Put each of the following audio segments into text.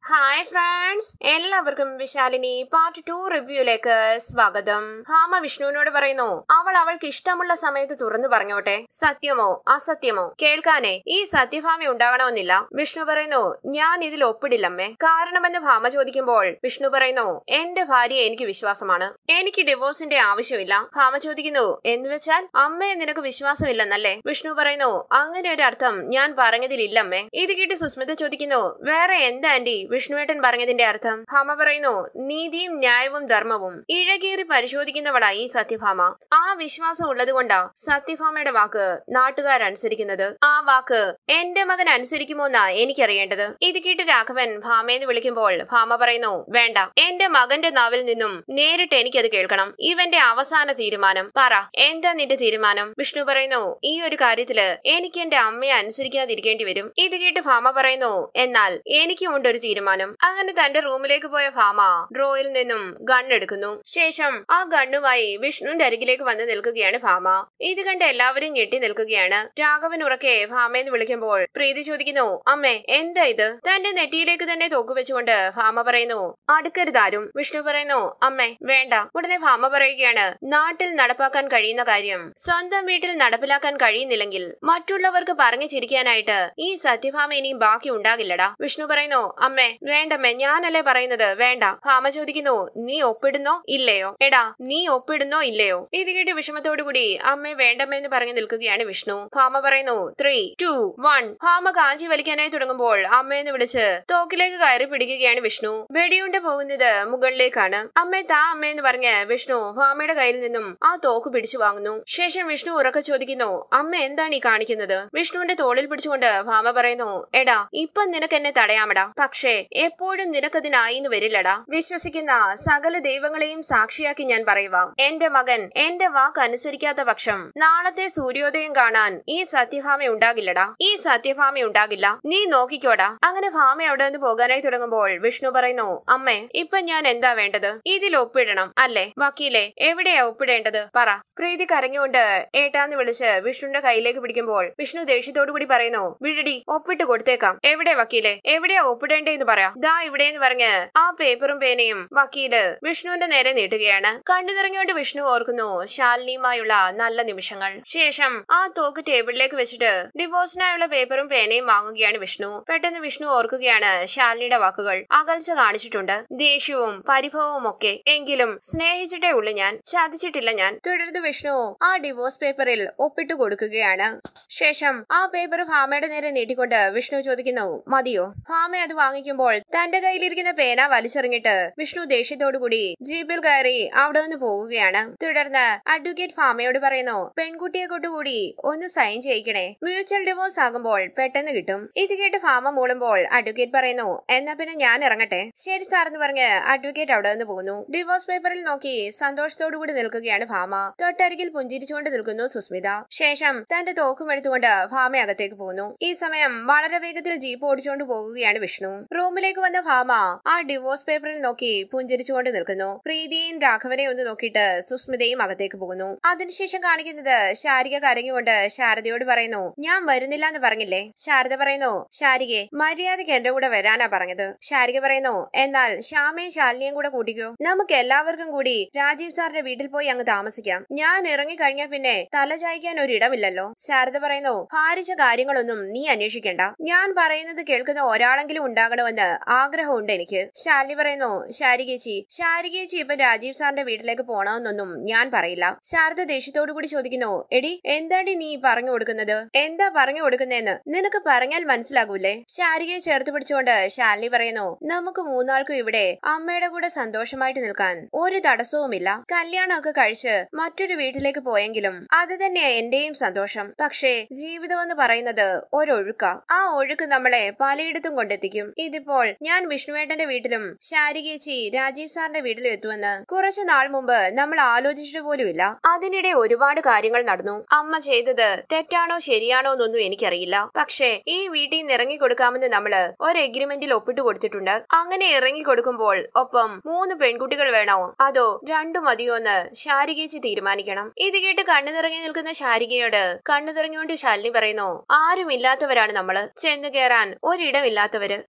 hi friends എല്ലാവർക്കും വിശാലിനി part two റിവ്യൂയിലേക്ക് സ്വാഗതം ഭാമ വിഷ്ണുവിനോട് പറയുന്നു അവൾ അവൾക്ക് ഇഷ്ടമുള്ള സമയത്ത് തുറന്നു പറഞ്ഞോട്ടെ സത്യമോ അസത്യമോ കേൾക്കാനേ ഈ സത്യഭാമ ഉണ്ടാകണമെന്നില്ല വിഷ്ണു പറയുന്നു ഞാൻ ഇതിൽ ഒപ്പിടില്ലമ്മേ കാരണമെന്ന് ഭാമ ചോദിക്കുമ്പോൾ വിഷ്ണു പറയുന്നു എന്റെ ഭാര്യയെ എനിക്ക് വിശ്വാസമാണ് എനിക്ക് ഡിവോഴ്സിന്റെ ആവശ്യമില്ല ഭാമ ചോദിക്കുന്നു എന്ന് വെച്ചാൽ അമ്മയെ നിനക്ക് വിശ്വാസമില്ലെന്നല്ലേ വിഷ്ണു പറയുന്നു അങ്ങനെ ഒരു അർത്ഥം ഞാൻ പറഞ്ഞതിലില്ലമ്മേ ഇത് കേട്ട് സുസ്മിത ചോദിക്കുന്നു വേറെ എന്താ ആന്റി വിഷ്ണുവേട്ടൻ പറഞ്ഞതിന്റെ അർത്ഥം ഭാമ പറയുന്നു നീതിയും ന്യായവും ധർമ്മവും ഇഴകീറി പരിശോധിക്കുന്നവളാ ഈ സത്യഭാമ ആ വിശ്വാസം ഉള്ളതുകൊണ്ടാ സത്യഭാമയുടെ വാക്ക് നാട്ടുകാരനുസരിക്കുന്നത് ആ വാക്ക് എന്റെ മകൻ അനുസരിക്കുമോ എന്നാ എനിക്കറിയേണ്ടത് ഇത് കേട്ട് രാഘവൻ ഭാമയെന്ന് വിളിക്കുമ്പോൾ ഭാമ പറയുന്നു വേണ്ട എന്റെ മകന്റെ നാവിൽ നിന്നും നേരിട്ട് എനിക്കത് കേൾക്കണം ഇവന്റെ അവസാന തീരുമാനം പറ എന്താ നിന്റെ തീരുമാനം വിഷ്ണു പറയുന്നു ഈ ഒരു കാര്യത്തില് എനിക്ക് എന്റെ അമ്മയെ അനുസരിക്കാതിരിക്കേണ്ടി വരും ഇത് കേട്ട് ഭാമ പറയുന്നു എന്നാൽ എനിക്കും ഉണ്ട് ഒരു തീരുമാനം അങ്ങനെ തന്റെ റൂമിലേക്ക് പോയ ഭാമ ഡ്രോയിൽ നിന്നും ഗൺ എടുക്കുന്നു ശേഷം ആ ഗണ്ണുമായി വിഷ്ണുവിന്റെ അരികിലേക്ക് വന്ന് നിൽക്കുകയാണ് ഭാമ ഇത് കണ്ട് എല്ലാവരും ഞെട്ടി നിൽക്കുകയാണ് രാഘവൻ ഉറക്കെ ഭാമയെന്ന് വിളിക്കുമ്പോൾ പ്രീതി ചോദിക്കുന്നു അമ്മേ എന്താ ഇത് തന്റെ നെറ്റിയിലേക്ക് തന്നെ തോക്ക് വെച്ചുകൊണ്ട് ഭാമ പറയുന്നു അടുക്കരുതാരും വിഷ്ണു പറയുന്നു അമ്മേ വേണ്ട ഉടനെ ഭാമ പറയുകയാണ് നാട്ടിൽ നടപ്പാക്കാൻ കഴിയുന്ന കാര്യം സ്വന്തം വീട്ടിൽ നടപ്പിലാക്കാൻ കഴിയുന്നില്ലെങ്കിൽ മറ്റുള്ളവർക്ക് പറഞ്ഞു ചിരിക്കാനായിട്ട് ഈ സത്യഭാമ ഇനിയും ബാക്കി ഉണ്ടാകില്ലടാ വിഷ്ണു പറയുന്നു അമ്മേ വേണ്ടമ്മേ ഞാനല്ലേ പറയുന്നത് വേണ്ട ഭാമ ചോദിക്കുന്നു നീ ഒപ്പിടുന്നോ ഇല്ലയോ എടാ നീ ഒപ്പിടുന്നോ ഇല്ലയോ ഇത് കേട്ട് വിഷമത്തോടു കൂടി അമ്മേ വേണ്ടമ്മേ എന്ന് പറഞ്ഞു നിൽക്കുകയാണ് വിഷ്ണു ഭാമ പറയുന്നു ത്രീ ടു വൺ ഭാമ കാഞ്ചി വലിക്കാനായി തുടങ്ങുമ്പോൾ അമ്മയെന്ന് വിളിച്ച് തോക്കിലേക്ക് കയറി പിടിക്കുകയാണ് വിഷ്ണു വെടിയുണ്ട പോകുന്നത് മുകളിലേക്കാണ് അമ്മേ താ അമ്മയെന്ന് പറഞ്ഞ് വിഷ്ണു ഭാമയുടെ കയ്യിൽ നിന്നും ആ തോക്ക് പിടിച്ചു വാങ്ങുന്നു ശേഷം വിഷ്ണു ഉറക്കെ ചോദിക്കുന്നു അമ്മ എന്താണ് ഈ കാണിക്കുന്നത് വിഷ്ണുവിന്റെ തോളിൽ പിടിച്ചുകൊണ്ട് ഭാമ പറയുന്നു എടാ ഇപ്പം നിനക്ക് എന്നെ തടയാമടാ പക്ഷേ എപ്പോഴും നിനക്കതിനായി എന്ന് വരില്ലടാ വിശ്വസിക്കുന്ന സകല ദൈവങ്ങളെയും സാക്ഷിയാക്കി ഞാൻ പറയുക എന്റെ മകൻ എന്റെ വാക്ക് അനുസരിക്കാത്ത പക്ഷം നാളത്തെ സൂര്യോദയം കാണാൻ ഈ സത്യഭാമ ഉണ്ടാകില്ലടാ ഈ സത്യഭാമ ഉണ്ടാകില്ല നീ നോക്കിക്കോടാ അങ്ങനെ ഭാമ അവിടെ നിന്ന് പോകാനായി തുടങ്ങുമ്പോൾ വിഷ്ണു പറയുന്നു അമ്മേ ഇപ്പൊ ഞാൻ എന്താ വേണ്ടത് ഇതിൽ ഒപ്പിടണം അല്ലേ വക്കീലെ എവിടെയാ ഒപ്പിടേണ്ടത് പറ പ്രീതി കരഞ്ഞുകൊണ്ട് ഏട്ടാന്ന് വിളിച്ച് വിഷ്ണുവിന്റെ കയ്യിലേക്ക് പിടിക്കുമ്പോൾ വിഷ്ണു ദേഷ്യത്തോടു കൂടി പറയുന്നു വിഴടി ഒപ്പിട്ട് കൊടുത്തേക്കാം എവിടെ വക്കീലെ എവിടെയാ ഒപ്പിടേണ്ടതെന്ന് പറയാം ദാ ഇവിടെ എന്ന് പറഞ്ഞ് ആ പേപ്പറും പേനയും വക്കീല് വിഷ്ണുവിന്റെ നേരെ നീട്ടുകയാണ് കണ്ണു നിറഞ്ഞുകൊണ്ട് വിഷ്ണു ഓർക്കുന്നു ശാലിനിയുമായുള്ള നല്ല നിമിഷങ്ങൾ ശേഷം ആ തോക്ക് ടേബിളിലേക്ക് വെച്ചിട്ട് ഡിവോഴ്സിനായുള്ള പേപ്പറും പേനയും വാങ്ങുകയാണ് വിഷ്ണു പെട്ടെന്ന് വിഷ്ണു ഓർക്കുകയാണ് ശാലിനിയുടെ വാക്കുകൾ അകൽച്ച കാണിച്ചിട്ടുണ്ട് ദേഷ്യവും പരിഭവവും ഒക്കെ എങ്കിലും സ്നേഹിച്ചിട്ടേ ഉള്ളൂ ഞാൻ ചതിച്ചിട്ടില്ല ഞാൻ തുടർന്ന് വിഷ്ണു ആ ഡിവോഴ്സ് പേപ്പറിൽ ഒപ്പിട്ട് കൊടുക്കുകയാണ് ശേഷം ആ പേപ്പർ ഭാമയുടെ നേരെ നീട്ടിക്കൊണ്ട് വിഷ്ണു ചോദിക്കുന്നു മതിയോ ഭാമ അത് വാങ്ങിക്കുമ്പോൾ തന്റെ കയ്യിലിരിക്കുന്ന പേന വലിച്ചെറിഞ്ഞിട്ട് വിഷ്ണു ദേഷ്യത്തോടുകൂടി ജീപ്പിൽ കയറി അവിടെ നിന്ന് പോവുകയാണ് തുടർന്ന് അഡ്വക്കേറ്റ് ഭാമയോട് പറയുന്നു പെൺകുട്ടിയെ കൊണ്ടുകൂടി ഒന്ന് സൈൻ ചെയ്യിക്കണേ മ്യൂച്വൽ ഡിവോഴ്സ് ആകുമ്പോൾ പെട്ടെന്ന് കിട്ടും ഇത് കേട്ട് ഭാമ മൂളുമ്പോൾ അഡ്വക്കേറ്റ് പറയുന്നു എന്നാ പിന്നെ ഞാൻ ഇറങ്ങട്ടെ ശരി സാർ എന്ന് പറഞ്ഞ് അഡ്വക്കേറ്റ് അവിടെ നിന്ന് പോകുന്നു ഡിവോഴ്സ് പേപ്പറിൽ നോക്കി സന്തോഷത്തോടു കൂടി നിൽക്കുകയാണ് ഭാമ തൊട്ടരികിൽ പുഞ്ചിരിച്ചുകൊണ്ട് നിൽക്കുന്നു സുസ്മിത ശേഷം തന്റെ തോക്കും എടുത്തുകൊണ്ട് ഭാമ അകത്തേക്ക് പോകുന്നു ഈ സമയം വളരെ വേഗത്തിൽ ജീപ്പ് ഓടിച്ചുകൊണ്ട് പോകുകയാണ് വിഷ്ണു റൂമിലേക്ക് വന്ന ഭാമ ആ ഡിവോഴ്സ് പേപ്പറിൽ നോക്കി പുഞ്ചിരിച്ചുകൊണ്ട് നിൽക്കുന്നു പ്രീതിയും രാഘവനെയും ഒന്ന് നോക്കിയിട്ട് സുസ്മിതയും അകത്തേക്ക് പോകുന്നു അതിനുശേഷം കാണിക്കുന്നത് ശാരിക കരഞ്ഞുകൊണ്ട് ശാരദയോട് പറയുന്നു ഞാൻ വരുന്നില്ല എന്ന് പറഞ്ഞില്ലേ ശാരദ പറയുന്നു ശാരികെ മര്യാദയ്ക്ക് എന്റെ കൂടെ വരാനാ പറഞ്ഞത് ശാരിക പറയുന്നു എന്നാൽ ശ്യാമയും ശാലിനിയും കൂടെ കൂട്ടിക്കോ നമുക്ക് എല്ലാവർക്കും കൂടി രാജീവ് സാറിന്റെ വീട്ടിൽ പോയി അങ്ങ് താമസിക്കാം ഞാൻ ഇറങ്ങി കഴിഞ്ഞാൽ പിന്നെ തല ചായ്ക്കാൻ ഒരിടമില്ലല്ലോ ശാരദ പറയുന്നു ഭാരിച്ച കാര്യങ്ങളൊന്നും നീ അന്വേഷിക്കണ്ട ഞാൻ പറയുന്നത് കേൾക്കുന്ന ഒരാളെങ്കിലും ഉണ്ടാകണമെന്ന് ആഗ്രഹമുണ്ട് എനിക്ക് ശാലിനി പറയുന്നു ശാരികേച്ചി ശാരികേച്ചി ഇപ്പൊ രാജീവ് സാറിന്റെ വീട്ടിലേക്ക് പോണമെന്നൊന്നും ഞാൻ പറയില്ല ശാരദ ദേഷ്യത്തോടു കൂടി ചോദിക്കുന്നു എടി എന്താടി നീ പറഞ്ഞു കൊടുക്കുന്നത് എന്താ പറഞ്ഞു കൊടുക്കുന്നതെന്ന് നിനക്ക് പറഞ്ഞാൽ മനസ്സിലാകൂലേ ശാരികയെ ചേർത്ത് പിടിച്ചുകൊണ്ട് ശാലിനി പറയുന്നു നമുക്ക് മൂന്നാൾക്കും ഇവിടെ അമ്മയുടെ കൂടെ സന്തോഷമായിട്ട് നിൽക്കാൻ ഒരു തടസ്സവുമില്ല കല്യാണമൊക്കെ കഴിച്ച് മറ്റൊരു വീട്ടിലേക്ക് പോയെങ്കിലും അത് തന്നെയാ എന്റെയും സന്തോഷം പക്ഷേ ജീവിതം എന്ന് പറയുന്നത് ഒരൊഴുക്ക ആ ഒഴുക്ക് നമ്മളെ പലയിടത്തും കൊണ്ടെത്തിക്കും ഇതിപ്പോൾ ഞാൻ വിഷ്ണുവേട്ടന്റെ വീട്ടിലും ശാരികേച്ചി രാജീവ് സാറിന്റെ വീട്ടിലും എത്തുമെന്ന് കുറച്ചു നാൾ മുമ്പ് നമ്മൾ ആലോചിച്ചിട്ട് പോലുമില്ല അതിനിടെ ഒരുപാട് കാര്യങ്ങൾ നടന്നു അമ്മ ചെയ്തത് തെറ്റാണോ ശരിയാണോ എന്നൊന്നും എനിക്കറിയില്ല പക്ഷേ ഈ വീട്ടിൽ നിന്ന് ഇറങ്ങി കൊടുക്കാമെന്ന് നമ്മള് ഒരു എഗ്രിമെന്റിൽ ഒപ്പിട്ട് കൊടുത്തിട്ടുണ്ട് അങ്ങനെ ഇറങ്ങി കൊടുക്കുമ്പോൾ ഒപ്പം മൂന്ന് പെൺകുട്ടികൾ വേണോ അതോ രണ്ടു മതിയോ എന്ന് ശാരികേച്ചി തീരുമാനിക്കണം ഇത് കേട്ട് കണ്ണു നിറങ്ങി നിൽക്കുന്ന ശാരികയോട് കണ്ണു നിറഞ്ഞുകൊണ്ട് ശാലിനി പറയുന്നു ആരുമില്ലാത്തവരാണ് നമ്മള് ചെന്ന് കയറാൻ ഒരിടമില്ലാത്തവര് സത്യ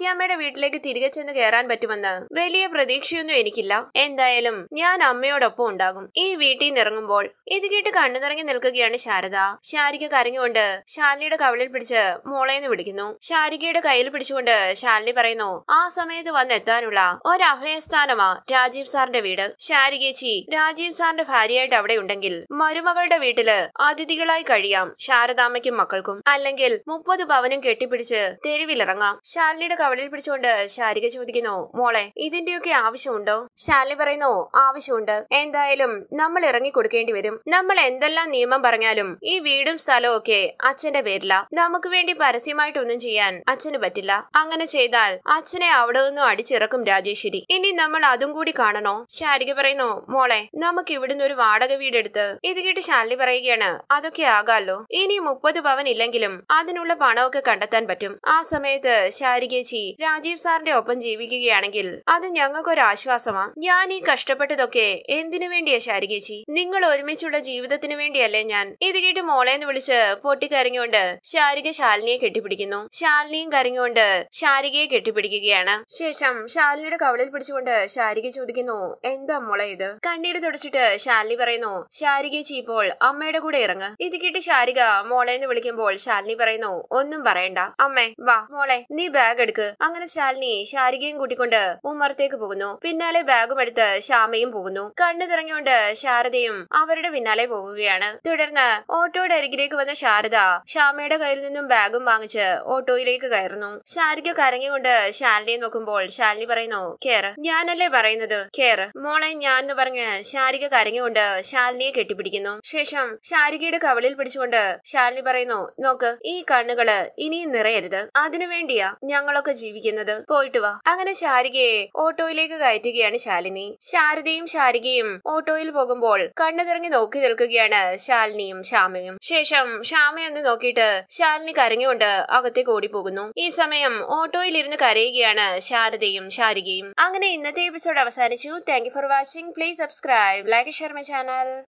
കുഞ്ഞമ്മയുടെ വീട്ടിലേക്ക് തിരികെ ചെന്ന് കയറാൻ പറ്റുമെന്ന് വലിയ പ്രതീക്ഷയൊന്നും എനിക്കില്ല എന്തായാലും ഞാൻ അമ്മയോടൊപ്പം ഉണ്ടാകും ഈ വീട്ടിൽ നിന്ന് ഇറങ്ങുമ്പോൾ ഇത് കേട്ട് കണ്ണു നിറങ്ങി നിൽക്കുകയാണ് ശാരദ ശാരിക കരഞ്ഞുകൊണ്ട് ശാലിനിയുടെ കവിളിൽ പിടിച്ച് മോളേന്ന് വിളിക്കുന്നു ശാരികയുടെ കയ്യിൽ പിടിച്ചുകൊണ്ട് ശാലിനി പറയുന്നു ആ സമയത്ത് വന്നെത്താനുള്ള ഒരു അഭയസ്ഥാനമാ രാജീവ് സാറിന്റെ വീട് ശാരികേച്ചി രാജീവ് സാറിന്റെ ഭാര്യയായിട്ട് അവിടെ ഉണ്ടെങ്കിൽ മരുമകളുടെ വീട്ടില് അതിഥികളായി കഴിയാം ശാരദാമ്മയ്ക്കും മക്കൾക്കും അല്ലെങ്കിൽ മുപ്പത് പവനും കെട്ടിപ്പിടിച്ച് തെരുവിലിറങ്ങാം ശാലിനിയുടെ കവളിൽ പിടിച്ചുകൊണ്ട് ശാരിക ചോദിക്കുന്നു മോളെ ഇതിന്റെയൊക്കെ ആവശ്യമുണ്ടോ ശാലിനി പറയുന്നു ആവശ്യമുണ്ട് എന്തായാലും നമ്മൾ ഇറങ്ങി കൊടുക്കേണ്ടി വരും നമ്മൾ എന്തെല്ലാം നിയമം പറഞ്ഞാലും ഈ വീടും സ്ഥലവും ഒക്കെ അച്ഛന്റെ പേരില നമുക്ക് വേണ്ടി പരസ്യമായിട്ടൊന്നും ചെയ്യാൻ അച്ഛന് പറ്റില്ല അങ്ങനെ ചെയ്താൽ അച്ഛനെ അവിടെ നിന്നും അടിച്ചിറക്കും രാജേശ്വരി ഇനി നമ്മൾ അതും കൂടി കാണണോ ശാരിക പറയുന്നു മോളെ നമുക്ക് ഇവിടുന്ന് ഒരു വാടക വീടെടുത്ത് ഇത് കേട്ട് ശാലിനി പറയുകയാണ് അതൊക്കെ ആകാലോ ഇനി മുപ്പത് പവൻ ഇല്ലെങ്കിലും അതിനുള്ള പണമൊക്കെ കണ്ടെത്താൻ പറ്റും ആ സമയത്ത് ശാരികേച്ചി രാജീവ് സാറിന്റെ ഒപ്പം ജീവിക്കുകയാണെങ്കിൽ അത് ഞങ്ങൾക്കൊരു ആശ്വാസമാ ഞാൻ ഈ കഷ്ടപ്പെട്ടതൊക്കെ എന്തിനു വേണ്ടിയാ ശാരികേച്ചി നിങ്ങൾ ഒരുമിച്ചുള്ള ജീവിതത്തിന് വേണ്ടിയല്ലേ ഞാൻ ഇത് കേട്ട് മോളേന്ന് വിളിച്ച് പൊട്ടിക്കരഞ്ഞുകൊണ്ട് ശാരിക ശാലിനിയെ കെട്ടിപ്പിടിക്കുന്നു ശാലിനിയും കരഞ്ഞുകൊണ്ട് ശാരികയെ കെട്ടിപ്പിടിക്കുകയാണ് ശേഷം ശാലിനിയുടെ കവളിൽ പിടിച്ചുകൊണ്ട് ശാരിക ചോദിക്കുന്നു എന്താ മോളെ ഇത് കണ്ണീര് തുടച്ചിട്ട് ശാലിനി പറയുന്നു ശാരികേച്ചി ഇപ്പോൾ അമ്മയുടെ കൂടെ ഇറങ്ങ് ഇത് കേട്ട് ശാരിക മോളേന്ന് വിളിക്കുമ്പോൾ ശാലിനി പറയുന്നു ഒന്നും പറയണ്ട അമ്മേ വാ മോളെ നീ ബാഗ് എടുക്ക് അങ്ങനെ ശാലിനി ശാരികയും കൂട്ടിക്കൊണ്ട് ഉമ്മറത്തേക്ക് പോകുന്നു പിന്നാലെ ബാഗും എടുത്ത് ശ്യാമയും പോകുന്നു കണ്ണു തിറങ്ങിക്കൊണ്ട് ശാരദയും അവരുടെ പിന്നാലെ പോകുകയാണ് തുടർന്ന് ഓട്ടോയുടെ അരികിലേക്ക് വന്ന ശാരദ ശ്യാമയുടെ കയ്യിൽ നിന്നും ബാഗും വാങ്ങിച്ച് ഓട്ടോയിലേക്ക് കയറുന്നു ശാരിക കരഞ്ഞുകൊണ്ട് ശാലിനിയെ നോക്കുമ്പോൾ ശാലിനി പറയുന്നു കേറ് ഞാനല്ലേ പറയുന്നത് കേറ് മോളെ ഞാൻ എന്ന് പറഞ്ഞ് ശാരിക കരഞ്ഞുകൊണ്ട് ശാലിനിയെ കെട്ടിപ്പിടിക്കുന്നു ശേഷം ശാരികയുടെ കവളിൽ പിടിച്ചുകൊണ്ട് ശാലിനി പറയുന്നു നോക്ക് ഈ കണ്ണുകള് ഇനിയും നിറയരുത് അതിനു വേണ്ടിയാ ഞങ്ങളൊക്കെ ജീവിക്കുന്നത് പോയിട്ട് വാ അങ്ങനെ ശാരികയെ ഓട്ടോയിലേക്ക് കയറ്റുകയാണ് ശാലിനി ശാരദയും ശാരികയും ഓട്ടോയിൽ പോകുമ്പോൾ കണ്ണു തിറങ്ങി നോക്കി നിൽക്കുകയാണ് ശാലിനിയും ശ്യാമയും ശേഷം ശ്യാമയൊന്ന് നോക്കിയിട്ട് ശാലിനി കരഞ്ഞുകൊണ്ട് അകത്തേക്ക് ഓടിപ്പോകുന്നു ഈ സമയം ഓട്ടോയിൽ ഇരുന്ന് കരയുകയാണ് ശാരദയും ശാരികയും അങ്ങനെ ഇന്നത്തെ എപ്പിസോഡ് അവസാനിച്ചു thank you for watching please subscribe like share my channel